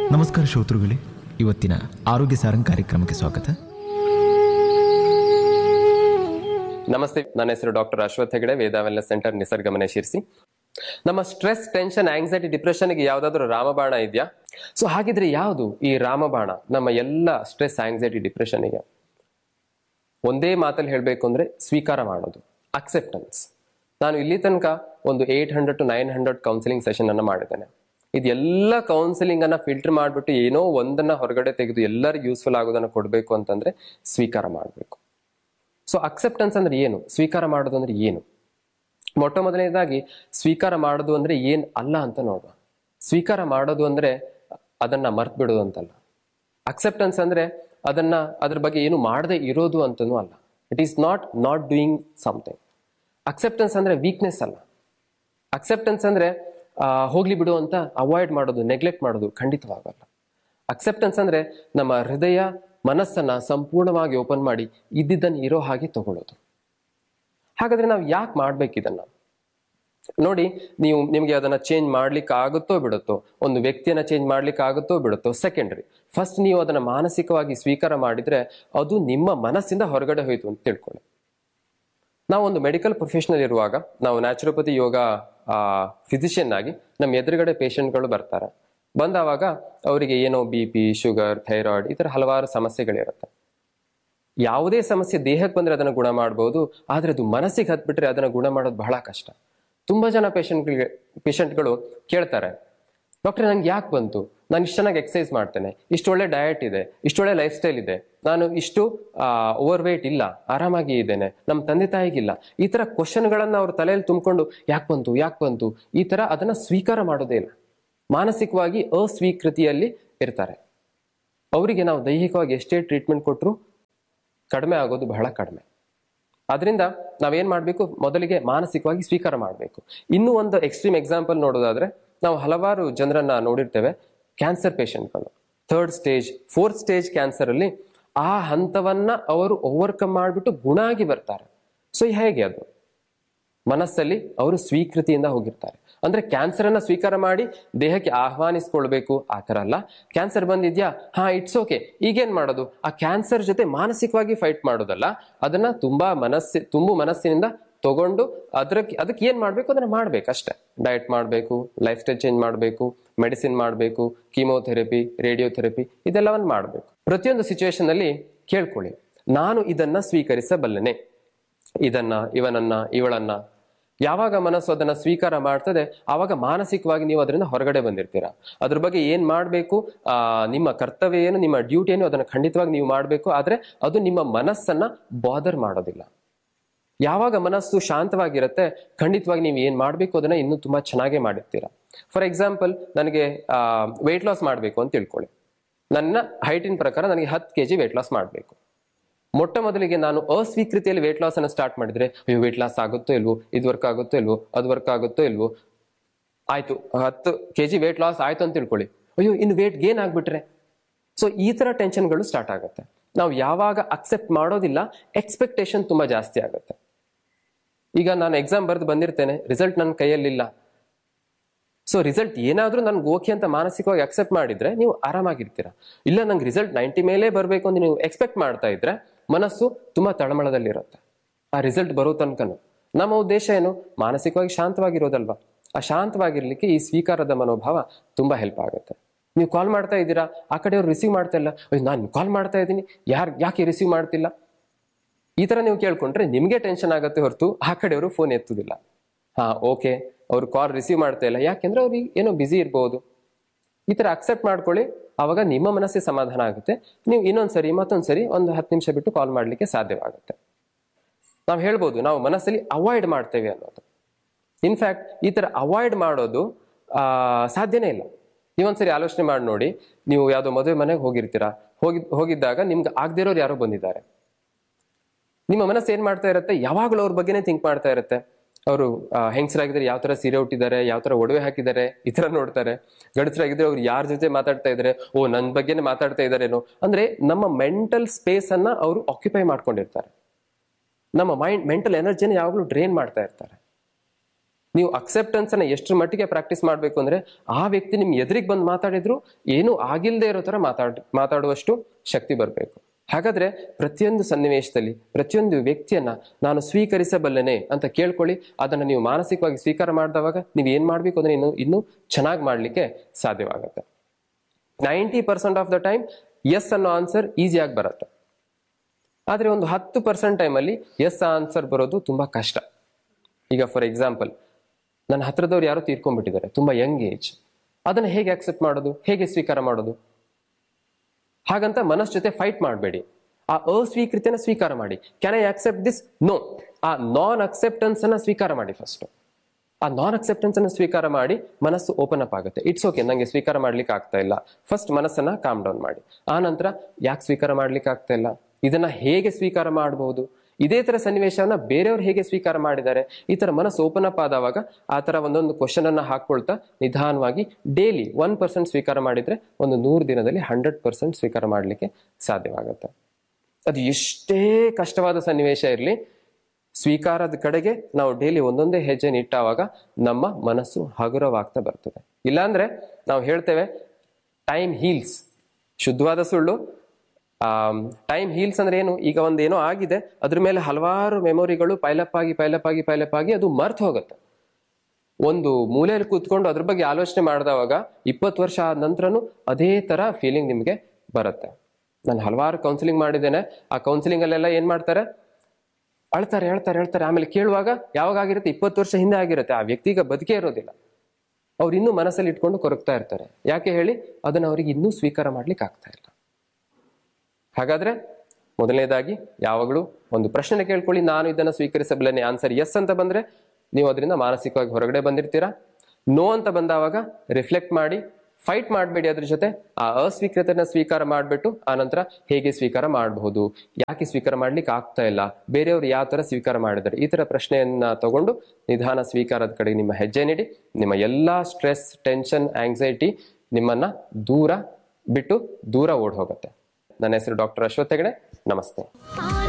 ನಮಸ್ಕಾರ ಶ್ರೋತೃಗಳೇ ಇವತ್ತಿನ ಆರೋಗ್ಯ ಸಾರಂಗ್ ಕಾರ್ಯಕ್ರಮಕ್ಕೆ ಸ್ವಾಗತ ನಮಸ್ತೆ ನನ್ನ ಹೆಸರು doctor Ashwath Hegde Veda wellness centre Nisargamane Sirsi ನಮ್ಮ ಸ್ಟ್ರೆಸ್ ಟೆನ್ಷನ್ ಆಂಗ್ಸೈಟಿ ಡಿಪ್ರೆಷನ್ಗೆ ಯಾವ್ದಾದ್ರು ರಾಮಬಾಣ ಇದೆಯಾ ಸೊ ಹಾಗಿದ್ರೆ ಯಾವುದು ಈ ರಾಮಬಾಣ ನಮ್ಮ ಎಲ್ಲ ಸ್ಟ್ರೆಸ್ ಆಂಗ್ಸೈಟಿ ಡಿಪ್ರೆಷನ್ಗೆ ಒಂದೇ ಮಾತಲ್ಲಿ ಹೇಳಬೇಕು ಅಂದ್ರೆ ಸ್ವೀಕಾರ ಮಾಡೋದು ಅಕ್ಸೆಪ್ಟೆನ್ಸ್ ನಾನು ಇಲ್ಲಿ ತನಕ ಒಂದು eight hundred to nine hundred counselling session ಅನ್ನ ಮಾಡಿದ್ದೇನೆ ಇದೆಲ್ಲ ಕೌನ್ಸಿಲಿಂಗ್ ಅನ್ನ ಫಿಲ್ಟರ್ ಮಾಡಿಬಿಟ್ಟು ಏನೋ ಒಂದನ್ನ ಹೊರಗಡೆ ತೆಗೆದು ಎಲ್ಲರಿಗೂ ಯೂಸ್ಫುಲ್ ಆಗೋದನ್ನ ಕೊಡಬೇಕು ಅಂತಂದ್ರೆ ಸ್ವೀಕಾರ ಮಾಡಬೇಕು ಸೊ ಅಕ್ಸೆಪ್ಟೆನ್ಸ್ ಅಂದ್ರೆ ಏನು ಸ್ವೀಕಾರ ಮಾಡೋದು ಅಂದ್ರೆ ಏನು ಮೊಟ್ಟ ಮೊದಲನೇದಾಗಿ ಸ್ವೀಕಾರ ಮಾಡೋದು ಅಂದ್ರೆ ಏನ್ ಅಲ್ಲ ಅಂತ ನೋಡುವ ಸ್ವೀಕಾರ ಮಾಡೋದು ಅಂದ್ರೆ ಅದನ್ನ ಮರ್ತ್ ಬಿಡೋದು ಅಂತಲ್ಲ ಅಕ್ಸೆಪ್ಟೆನ್ಸ್ ಅಂದ್ರೆ ಅದನ್ನ ಅದ್ರ ಬಗ್ಗೆ ಏನು ಮಾಡದೆ ಇರೋದು ಅಂತನೂ ಅಲ್ಲ it is not not doing something acceptance ಅಂದ್ರೆ ವೀಕ್ನೆಸ್ ಅಲ್ಲ ಅಕ್ಸೆಪ್ಟೆನ್ಸ್ ಅಂದ್ರೆ ಆ, ಹೋಗ್ಲಿ ಬಿಡು ಅಂತ ಅವಾಯ್ಡ್ ಮಾಡೋದು ನೆಗ್ಲೆಕ್ಟ್ ಮಾಡೋದು ಖಂಡಿತವಾಗಲ್ಲ ಅಕ್ಸೆಪ್ಟೆನ್ಸ್ ಅಂದ್ರೆ ನಮ್ಮ ಹೃದಯ ಮನಸ್ಸನ್ನ ಸಂಪೂರ್ಣವಾಗಿ ಓಪನ್ ಮಾಡಿ ಇದ್ದಿದ್ದನ್ನು ಇರೋ ಹಾಗೆ ತಗೊಳ್ಳೋದು ಹಾಗಾದ್ರೆ ನಾವು ಯಾಕೆ ಮಾಡ್ಬೇಕು ಇದನ್ನ ನೋಡಿ ನೀವು ನಿಮ್ಗೆ ಅದನ್ನ ಚೇಂಜ್ ಮಾಡ್ಲಿಕ್ಕೆ ಆಗುತ್ತೋ ಬಿಡುತ್ತೋ ಒಂದು ವ್ಯಕ್ತಿಯನ್ನ ಚೇಂಜ್ ಮಾಡ್ಲಿಕ್ಕೆ ಆಗುತ್ತೋ ಬಿಡುತ್ತೋ ಸೆಕೆಂಡ್ರಿ ಫಸ್ಟ್ ನೀವು ಅದನ್ನ ಮಾನಸಿಕವಾಗಿ ಸ್ವೀಕಾರ ಮಾಡಿದ್ರೆ ಅದು ನಿಮ್ಮ ಮನಸ್ಸಿಂದ ಹೊರಗಡೆ ಹೋಯ್ತು ಅಂತ ತಿಳ್ಕೊಳ್ಳಿ ನಾವು ಒಂದು ಮೆಡಿಕಲ್ ಪ್ರೊಫೆಷನಲ್ ಇರುವಾಗ ನಾವು ನ್ಯಾಚುರೋಪತಿ ಯೋಗ ಫಿಸಿಷಿಯನ್ ಆಗಿ ನಮ್ಮ ಎದುರುಗಡೆ ಪೇಷಂಟ್ಗಳು ಬರ್ತಾರೆ ಬಂದಾವಾಗ ಅವರಿಗೆ ಏನೋ ಬಿ ಪಿ ಶುಗರ್ ಥೈರಾಯ್ಡ್ ಈ ಥರ ಹಲವಾರು ಸಮಸ್ಯೆಗಳಿರುತ್ತೆ ಯಾವುದೇ ಸಮಸ್ಯೆ ದೇಹಕ್ಕೆ ಬಂದ್ರೆ ಅದನ್ನು ಗುಣ ಮಾಡಬಹುದು ಆದ್ರೆ ಅದು ಮನಸ್ಸಿಗೆ ಹತ್ಬಿಟ್ರೆ ಅದನ್ನ ಗುಣ ಮಾಡೋದು ಬಹಳ ಕಷ್ಟ ತುಂಬಾ ಜನ ಪೇಷಂಟ್ಗಳಿಗೆ ಪೇಷಂಟ್ಗಳು ಕೇಳ್ತಾರೆ ಡಾಕ್ಟರ್ ನಂಗೆ ಯಾಕೆ ಬಂತು ನಾನು ಇಷ್ಟು ಚೆನ್ನಾಗಿ ಎಕ್ಸಸೈಸ್ ಮಾಡ್ತೇನೆ ಇಷ್ಟೊಳ್ಳೆ ಡಯಟ್ ಇದೆ ಇಷ್ಟೊಳ್ಳೆ ಲೈಫ್ ಸ್ಟೈಲ್ ಇದೆ ನಾನು ಇಷ್ಟು ಓವರ್ ವೇಟ್ ಇಲ್ಲ ಆರಾಮಾಗಿ ಇದ್ದೇನೆ ನಮ್ಮ ತಂದೆ ತಾಯಿಗಿಲ್ಲ ಈ ತರ ಕ್ವಶನ್ಗಳನ್ನ ಅವ್ರ ತಲೆಯಲ್ಲಿ ತುಂಬಿಕೊಂಡು ಯಾಕೆ ಬಂತು ಯಾಕೆ ಬಂತು ಈ ತರ ಅದನ್ನ ಸ್ವೀಕಾರ ಮಾಡೋದೇ ಇಲ್ಲ ಮಾನಸಿಕವಾಗಿ ಅಸ್ವೀಕೃತಿಯಲ್ಲಿ ಇರ್ತಾರೆ ಅವರಿಗೆ ನಾವು ದೈಹಿಕವಾಗಿ ಎಷ್ಟೇ ಟ್ರೀಟ್ಮೆಂಟ್ ಕೊಟ್ಟರು ಕಡಿಮೆ ಆಗೋದು ಬಹಳ ಕಡಿಮೆ ಅದರಿಂದ ನಾವೇನ್ ಮಾಡಬೇಕು ಮೊದಲಿಗೆ ಮಾನಸಿಕವಾಗಿ ಸ್ವೀಕಾರ ಮಾಡಬೇಕು ಇನ್ನೂ ಒಂದು ಎಕ್ಸ್ಟ್ರೀಮ್ ಎಕ್ಸಾಂಪಲ್ ನೋಡೋದಾದ್ರೆ ನಾವು ಹಲವಾರು ಜನರನ್ನ ನೋಡಿರ್ತೇವೆ ಕ್ಯಾನ್ಸರ್ ಪೇಷಂಟ್ಗಳು third stage fourth stage cancer ಅಲ್ಲಿ ಆ ಹಂತವನ್ನ ಅವರು ಓವರ್ಕಮ್ ಮಾಡಿಬಿಟ್ಟು ಗುಣ ಆಗಿ ಬರ್ತಾರೆ ಸೊ ಹೇಗೆ ಅದು ಮನಸ್ಸಲ್ಲಿ ಅವರು ಸ್ವೀಕೃತಿಯಿಂದ ಹೋಗಿರ್ತಾರೆ ಅಂದ್ರೆ ಕ್ಯಾನ್ಸರ್ ಅನ್ನ ಸ್ವೀಕಾರ ಮಾಡಿ ದೇಹಕ್ಕೆ ಆಹ್ವಾನಿಸ್ಕೊಳ್ಬೇಕು ಆ ತರ ಅಲ್ಲ ಕ್ಯಾನ್ಸರ್ ಬಂದಿದ್ಯಾ ಹಾ ಇಟ್ಸ್ ಓಕೆ ಈಗೇನ್ ಮಾಡೋದು ಆ ಕ್ಯಾನ್ಸರ್ ಜೊತೆ ಮಾನಸಿಕವಾಗಿ ಫೈಟ್ ಮಾಡೋದಲ್ಲ ಅದನ್ನ ತುಂಬಾ ಮನಸ್ಸಿ ತುಂಬು ಮನಸ್ಸಿನಿಂದ ತಗೊಂಡು ಅದ್ರಕ್ಕೆ ಅದಕ್ಕೆ ಏನ್ ಮಾಡ್ಬೇಕು ಅದನ್ನ ಮಾಡ್ಬೇಕು ಅಷ್ಟೇ ಡಯಟ್ ಮಾಡಬೇಕು ಲೈಫ್ ಸ್ಟೈಲ್ ಚೇಂಜ್ ಮಾಡಬೇಕು ಮೆಡಿಸಿನ್ ಮಾಡಬೇಕು ಕೀಮೋಥೆರಪಿ ರೇಡಿಯೋಥೆರಪಿ ಇದೆಲ್ಲವನ್ನು ಮಾಡಬೇಕು ಪ್ರತಿಯೊಂದು ಸಿಚುವೇಶನ್ ಅಲ್ಲಿ ಕೇಳ್ಕೊಳ್ಳಿ ನಾನು ಇದನ್ನ ಸ್ವೀಕರಿಸಬಲ್ಲನೆ ಇದನ್ನ ಇವನನ್ನ ಇವಳನ್ನ ಯಾವಾಗ ಮನಸ್ಸು ಅದನ್ನ ಸ್ವೀಕಾರ ಮಾಡ್ತದೆ ಆವಾಗ ಮಾನಸಿಕವಾಗಿ ನೀವು ಅದರಿಂದ ಹೊರಗಡೆ ಬಂದಿರ್ತೀರಾ ಅದ್ರ ಬಗ್ಗೆ ಏನ್ ಮಾಡ್ಬೇಕು ಆ ನಿಮ್ಮ ಕರ್ತವ್ಯ ಏನು ನಿಮ್ಮ ಡ್ಯೂಟಿ ಏನು ಅದನ್ನ ಖಂಡಿತವಾಗಿ ನೀವು ಮಾಡ್ಬೇಕು ಆದ್ರೆ ಅದು ನಿಮ್ಮ ಮನಸ್ಸನ್ನ ಬಾದರ್ ಮಾಡೋದಿಲ್ಲ ಯಾವಾಗ ಮನಸ್ಸು ಶಾಂತವಾಗಿರುತ್ತೆ ಖಂಡಿತವಾಗಿ ನೀವು ಏನ್ ಮಾಡ್ಬೇಕು ಅದನ್ನ ಇನ್ನೂ ತುಂಬಾ ಚೆನ್ನಾಗೇ ಮಾಡಿರ್ತೀರಾ ಫಾರ್ ಎಕ್ಸಾಂಪಲ್ ನನಗೆ ವೆಯ್ಟ್ ಲಾಸ್ ಮಾಡಬೇಕು ಅಂತ ತಿಳ್ಕೊಳ್ಳಿ ನನ್ನ ಹೈಟಿನ ಪ್ರಕಾರ ನನಗೆ ಹತ್ತು ಕೆ ಜಿ ವೆಯ್ಟ್ ಲಾಸ್ ಮಾಡಬೇಕು ಮೊಟ್ಟ ಮೊದಲಿಗೆ ನಾನು ಅಸ್ವೀಕೃತಿಯಲ್ಲಿ ವೇಟ್ ಲಾಸ್ ಅನ್ನು ಸ್ಟಾರ್ಟ್ ಮಾಡಿದ್ರೆ ಅಯ್ಯೋ ವೇಟ್ ಲಾಸ್ ಆಗುತ್ತೋ ಇಲ್ವೋ ಇದು ವರ್ಕ್ ಆಗುತ್ತೋ ಇಲ್ವೋ ಅದು ವರ್ಕ್ ಆಗುತ್ತೋ ಇಲ್ವೋ ಆಯ್ತು ಹತ್ತು ಕೆ ಜಿ ವೇಟ್ ಲಾಸ್ ಆಯ್ತು ಅಂತ ತಿಳ್ಕೊಳ್ಳಿ ಅಯ್ಯೋ ಇನ್ನು ವೇಟ್ ಗೇನ್ ಆಗ್ಬಿಟ್ರೆ ಸೊ ಈ ತರ ಟೆನ್ಷನ್ಗಳು ಸ್ಟಾರ್ಟ್ ಆಗುತ್ತೆ ನಾವು ಯಾವಾಗ ಅಕ್ಸೆಪ್ಟ್ ಮಾಡೋದಿಲ್ಲ ಎಕ್ಸ್ಪೆಕ್ಟೇಷನ್ ತುಂಬಾ ಜಾಸ್ತಿ ಆಗುತ್ತೆ ಈಗ ನಾನು ಎಕ್ಸಾಮ್ ಬರೆದು ಬಂದಿರ್ತೇನೆ ರಿಸಲ್ಟ್ ನನ್ನ ಕೈಯಲ್ಲಿಲ್ಲ ಸೊ ರಿಸಲ್ಟ್ ಏನಾದ್ರೂ ನನ್ಗೆ ಓಕೆ ಅಂತ ಮಾನಸಿಕವಾಗಿ ಅಕ್ಸೆಪ್ಟ್ ಮಾಡಿದ್ರೆ ನೀವು ಆರಾಮಾಗಿರ್ತೀರಾ ಇಲ್ಲ ನಂಗೆ ರಿಸಲ್ಟ್ ನೈಂಟಿ ಮೇಲೆ ಬರಬೇಕು ಅಂತ ನೀವು ಎಕ್ಸ್ಪೆಕ್ಟ್ ಮಾಡ್ತಾ ಇದ್ರೆ ಮನಸ್ಸು ತುಂಬಾ ತಳಮಳದಲ್ಲಿರುತ್ತೆ ಆ ರಿಸಲ್ಟ್ ಬರೋ ತನಕನು ನಮ್ಮ ಉದ್ದೇಶ ಏನು ಮಾನಸಿಕವಾಗಿ ಶಾಂತವಾಗಿರೋದಲ್ವಾ ಆ ಶಾಂತವಾಗಿರ್ಲಿಕ್ಕೆ ಈ ಸ್ವೀಕಾರದ ಮನೋಭಾವ ತುಂಬಾ ಹೆಲ್ಪ್ ಆಗುತ್ತೆ ನೀವು ಕಾಲ್ ಮಾಡ್ತಾ ಇದ್ದೀರಾ ಆ ಕಡೆಯವ್ರು ರಿಸೀವ್ ಮಾಡ್ತಾ ಇಲ್ಲ ಅಯ್ಯೋ ನಾನು ಕಾಲ್ ಮಾಡ್ತಾ ಇದ್ದೀನಿ ಯಾರು ಯಾಕೆ ರಿಸೀವ್ ಮಾಡ್ತಿಲ್ಲ ಈ ತರ ನೀವು ಕೇಳ್ಕೊಂಡ್ರೆ ನಿಮ್ಗೆ ಟೆನ್ಷನ್ ಆಗುತ್ತೆ ಹೊರತು ಆ ಕಡೆಯವರು ಫೋನ್ ಎತ್ತುದಿಲ್ಲ ಹಾ ಓಕೆ ಅವ್ರು ಕಾಲ್ ರಿಸೀವ್ ಮಾಡ್ತಾ ಇಲ್ಲ ಯಾಕೆಂದ್ರೆ ಅವ್ರಿಗೆ ಏನೋ ಬಿಸಿ ಇರ್ಬೋದು ಈ ತರ ಅಕ್ಸೆಪ್ಟ್ ಮಾಡ್ಕೊಳ್ಳಿ ಅವಾಗ ನಿಮ್ಮ ಮನಸ್ಸಿಗೆ ಸಮಾಧಾನ ಆಗುತ್ತೆ ನೀವು ಇನ್ನೊಂದ್ಸರಿ ಮತ್ತೊಂದ್ಸರಿ ಒಂದು ಹತ್ತು ನಿಮಿಷ ಬಿಟ್ಟು ಕಾಲ್ ಮಾಡ್ಲಿಕ್ಕೆ ಸಾಧ್ಯವಾಗುತ್ತೆ ನಾವು ಹೇಳ್ಬೋದು ನಾವು ಮನಸ್ಸಲ್ಲಿ ಅವಾಯ್ಡ್ ಮಾಡ್ತೇವೆ ಅನ್ನೋದು ಇನ್ಫ್ಯಾಕ್ಟ್ ಈ ತರ ಅವಾಯ್ಡ್ ಮಾಡೋದು ಆ ಸಾಧ್ಯನೇ ಇಲ್ಲ ನೀವೊಂದ್ಸರಿ ಆಲೋಚನೆ ಮಾಡಿ ನೋಡಿ ನೀವು ಯಾವ್ದೋ ಮದುವೆ ಮನೆಗೆ ಹೋಗಿರ್ತೀರಾ ಹೋಗಿ ಹೋಗಿದ್ದಾಗ ನಿಮ್ಗೆ ಆಗದಿರೋರು ಯಾರೋ ಬಂದಿದ್ದಾರೆ ನಿಮ್ಮ ಮನಸ್ಸು ಏನ್ ಮಾಡ್ತಾ ಇರುತ್ತೆ ಯಾವಾಗಲೂ ಅವ್ರ ಬಗ್ಗೆನೇ ಥಿಂಕ್ ಮಾಡ್ತಾ ಇರುತ್ತೆ ಅವರು ಹೆಂಗಸರಾಗಿದ್ರೆ ಯಾವ ತರ ಸೀರೆ ಉಟ್ಟಿದ್ದಾರೆ ಯಾವ ತರ ಒಡವೆ ಹಾಕಿದ್ದಾರೆ ಈ ತರ ನೋಡ್ತಾರೆ ಗಂಡಸರಾಗಿದ್ರೆ ಅವ್ರು ಯಾರ ಜೊತೆ ಮಾತಾಡ್ತಾ ಇದ್ದಾರೆ ಓ ನನ್ನ ಬಗ್ಗೆನೇ ಮಾತಾಡ್ತಾ ಇದಾರೇನೋ ಅಂದ್ರೆ ನಮ್ಮ ಮೆಂಟಲ್ ಸ್ಪೇಸ್ ಅನ್ನ ಅವರು ಆಕ್ಯುಪೈ ಮಾಡ್ಕೊಂಡಿರ್ತಾರೆ ನಮ್ಮ ಮೈಂಡ್ ಮೆಂಟಲ್ ಎನರ್ಜಿನ ಯಾವಾಗಲೂ ಡ್ರೈನ್ ಮಾಡ್ತಾ ಇರ್ತಾರೆ ನೀವು ಅಕ್ಸೆಪ್ಟೆನ್ಸ್ ಅನ್ನ ಎಷ್ಟರ ಮಟ್ಟಿಗೆ ಪ್ರಾಕ್ಟೀಸ್ ಮಾಡಬೇಕು ಅಂದ್ರೆ ಆ ವ್ಯಕ್ತಿ ನಿಮ್ ಎದುರಿಗೆ ಬಂದು ಮಾತಾಡಿದ್ರು ಏನು ಆಗಿಲ್ದೇ ಇರೋ ತರ ಮಾತಾಡ್ ಮಾತಾಡುವಷ್ಟು ಶಕ್ತಿ ಬರಬೇಕು ಹಾಗಾದ್ರೆ ಪ್ರತಿಯೊಂದು ಸನ್ನಿವೇಶದಲ್ಲಿ ಪ್ರತಿಯೊಂದು ವ್ಯಕ್ತಿಯನ್ನ ನಾನು ಸ್ವೀಕರಿಸಬಲ್ಲೆನೆ ಅಂತ ಕೇಳ್ಕೊಳ್ಳಿ ಅದನ್ನ ನೀವು ಮಾನಸಿಕವಾಗಿ ಸ್ವೀಕಾರ ಮಾಡಿದವಾಗ ನೀವು ಏನ್ ಮಾಡ್ಬೇಕು ಅಂದ್ರೆ ಇನ್ನು ಇನ್ನೂ ಚೆನ್ನಾಗಿ ಮಾಡ್ಲಿಕ್ಕೆ ಸಾಧ್ಯವಾಗುತ್ತೆ ninety percent of the time yes ಅನ್ನೋ ಆನ್ಸರ್ ಈಸಿಯಾಗಿ ಬರುತ್ತೆ ಆದ್ರೆ ಒಂದು ಹತ್ತು ಪರ್ಸೆಂಟ್ ಟೈಮಲ್ಲಿ ಎಸ್ ಆನ್ಸರ್ ಬರೋದು ತುಂಬಾ ಕಷ್ಟ ಈಗ ಫಾರ್ ಎಕ್ಸಾಂಪಲ್ ನನ್ನ ಹತ್ರದವ್ರು ಯಾರೋ ತೀರ್ಕೊಂಡ್ಬಿಟ್ಟಿದ್ದಾರೆ ತುಂಬಾ ಯಂಗ್ ಏಜ್ ಅದನ್ನ ಹೇಗೆ ಅಕ್ಸೆಪ್ಟ್ ಮಾಡೋದು ಹೇಗೆ ಸ್ವೀಕಾರ ಮಾಡೋದು ಹಾಗಂತ ಮನಸ್ ಜೊತೆ ಫೈಟ್ ಮಾಡಬೇಡಿ ಆ ಅಸ್ವೀಕೃತಿಯನ್ನ ಸ್ವೀಕಾರ ಮಾಡಿ can I accept this no ಆ ನಾನ್ ಅಕ್ಸೆಪ್ಟೆನ್ಸ್ ಅನ್ನ ಸ್ವೀಕಾರ ಮಾಡಿ ಫಸ್ಟ್ ಆ ನಾನ್ ಅಕ್ಸೆಪ್ಟೆನ್ಸ್ ಅನ್ನು ಸ್ವೀಕಾರ ಮಾಡಿ ಮನಸ್ಸು ಓಪನ್ ಅಪ್ ಆಗುತ್ತೆ ಇಟ್ಸ್ ಓಕೆ ನಂಗೆ ಸ್ವೀಕಾರ ಮಾಡ್ಲಿಕ್ಕೆ ಆಗ್ತಾ ಇಲ್ಲ ಫಸ್ಟ್ ಮನಸ್ಸನ್ನ ಕಾಮ್ ಡೌನ್ ಮಾಡಿ ಆ ನಂತರ ಯಾಕೆ ಸ್ವೀಕಾರ ಮಾಡ್ಲಿಕ್ಕೆ ಆಗ್ತಾ ಇಲ್ಲ ಇದನ್ನ ಹೇಗೆ ಸ್ವೀಕಾರ ಮಾಡಬಹುದು ಇದೇ ತರ ಸನ್ನಿವೇಶವನ್ನ ಬೇರೆಯವ್ರು ಹೇಗೆ ಸ್ವೀಕಾರ ಮಾಡಿದ್ದಾರೆ ಈ ತರ ಮನಸ್ಸು ಓಪನ್ ಅಪ್ ಆದವಾಗ ಆ ತರ ಒಂದೊಂದು ಕ್ವಶನ್ ಅನ್ನ ಹಾಕೊಳ್ತಾ ನಿಧಾನವಾಗಿ ಡೈಲಿ ಒನ್ ಪರ್ಸೆಂಟ್ ಸ್ವೀಕಾರ ಮಾಡಿದ್ರೆ ಒಂದು ನೂರು ದಿನದಲ್ಲಿ ಹಂಡ್ರೆಡ್ ಪರ್ಸೆಂಟ್ ಸ್ವೀಕಾರ ಮಾಡಲಿಕ್ಕೆ ಸಾಧ್ಯವಾಗುತ್ತೆ ಅದು ಎಷ್ಟೇ ಕಷ್ಟವಾದ ಸನ್ನಿವೇಶ ಇರಲಿ ಸ್ವೀಕಾರದ ಕಡೆಗೆ ನಾವು ಡೈಲಿ ಒಂದೊಂದೇ ಹೆಜ್ಜೆ ಇಟ್ಟಾವಾಗ ನಮ್ಮ ಮನಸ್ಸು ಹಗುರವಾಗ್ತಾ ಬರ್ತದೆ ಇಲ್ಲಾಂದ್ರೆ ನಾವು ಹೇಳ್ತೇವೆ ಟೈಮ್ ಹೀಲ್ಸ್ ಶುದ್ಧವಾದ ಸುಳ್ಳು ಟೈಮ್ ಹೀಲ್ಸ್ ಅಂದ್ರೆ ಏನು ಈಗ ಒಂದು ಏನೋ ಆಗಿದೆ ಅದ್ರ ಮೇಲೆ ಹಲವಾರು ಮೆಮೊರಿಗಳು ಪೈಲಪ್ ಆಗಿ ಪೈಲಪ್ ಆಗಿ ಪೈಲಪ್ ಆಗಿ ಅದು ಮರ್ತು ಹೋಗುತ್ತೆ ಒಂದು ಮೂಲೆಯಲ್ಲಿ ಕೂತ್ಕೊಂಡು ಅದ್ರ ಬಗ್ಗೆ ಆಲೋಚನೆ ಮಾಡಿದವಾಗ ಇಪ್ಪತ್ತು ವರ್ಷ ಆದ ನಂತರನು ಅದೇ ತರ ಫೀಲಿಂಗ್ ನಿಮಗೆ ಬರುತ್ತೆ ನಾನು ಹಲವಾರು ಕೌನ್ಸಿಲಿಂಗ್ ಮಾಡಿದ್ದೇನೆ ಆ ಕೌನ್ಸಿಲಿಂಗ್ ಅಲ್ಲೆಲ್ಲ ಏನ್ ಮಾಡ್ತಾರೆ ಅಳ್ತಾರೆ ಹೇಳ್ತಾರೆ ಹೇಳ್ತಾರೆ ಆಮೇಲೆ ಕೇಳುವಾಗ ಯಾವಾಗ ಆಗಿರುತ್ತೆ ಇಪ್ಪತ್ತು ವರ್ಷ ಹಿಂದೆ ಆಗಿರುತ್ತೆ ಆ ವ್ಯಕ್ತಿಗ ಬದುಕೇ ಇರೋದಿಲ್ಲ ಅವ್ರು ಇನ್ನೂ ಮನಸ್ಸಲ್ಲಿ ಇಟ್ಕೊಂಡು ಕೊರಗ್ತಾ ಇರ್ತಾರೆ ಯಾಕೆ ಹೇಳಿ ಅದನ್ನ ಅವರಿಗೆ ಇನ್ನೂ ಸ್ವೀಕಾರ ಮಾಡ್ಲಿಕ್ಕೆ ಆಗ್ತಾ ಇಲ್ಲ ಹಾಗಾದ್ರೆ ಮೊದಲನೇದಾಗಿ ಯಾವಾಗಲೂ ಒಂದು ಪ್ರಶ್ನೆ ಕೇಳ್ಕೊಳ್ಳಿ ನಾನು ಇದನ್ನ ಸ್ವೀಕರಿಸಬಲ್ಲೇನೆ ಆನ್ಸರ್ ಎಸ್ ಅಂತ ಬಂದ್ರೆ ನೀವು ಅದರಿಂದ ಮಾನಸಿಕವಾಗಿ ಹೊರಗಡೆ ಬಂದಿರ್ತೀರಾ ನೋ ಅಂತ ಬಂದಾವಾಗ ರಿಫ್ಲೆಕ್ಟ್ ಮಾಡಿ ಫೈಟ್ ಮಾಡಬೇಡಿ ಅದ್ರ ಜೊತೆ ಆ ಅಸ್ವೀಕೃತನ ಸ್ವೀಕಾರ ಮಾಡಿಬಿಟ್ಟು ಆ ನಂತರ ಹೇಗೆ ಸ್ವೀಕಾರ ಮಾಡಬಹುದು ಯಾಕೆ ಸ್ವೀಕಾರ ಮಾಡ್ಲಿಕ್ಕೆ ಆಗ್ತಾ ಇಲ್ಲ ಬೇರೆಯವರು ಯಾವ ತರ ಸ್ವೀಕಾರ ಮಾಡಿದ್ದಾರೆ ಈ ತರ ಪ್ರಶ್ನೆಯನ್ನ ತಗೊಂಡು ನಿಧಾನ ಸ್ವೀಕಾರದ ಕಡೆ ನಿಮ್ಮ ಹೆಜ್ಜೆ ನೀಡಿ ನಿಮ್ಮ ಎಲ್ಲಾ ಸ್ಟ್ರೆಸ್ ಟೆನ್ಷನ್ ಆಂಗ್ಸೈಟಿ ನಿಮ್ಮನ್ನ ದೂರ ಬಿಟ್ಟು ದೂರ ಓಡ್ ಹೋಗುತ್ತೆ ನನ್ನ ಹೆಸರು ಡಾಕ್ಟರ್ ಅಶ್ವಥ್ ಹೆಗಡೆ ನಮಸ್ತೆ ಆ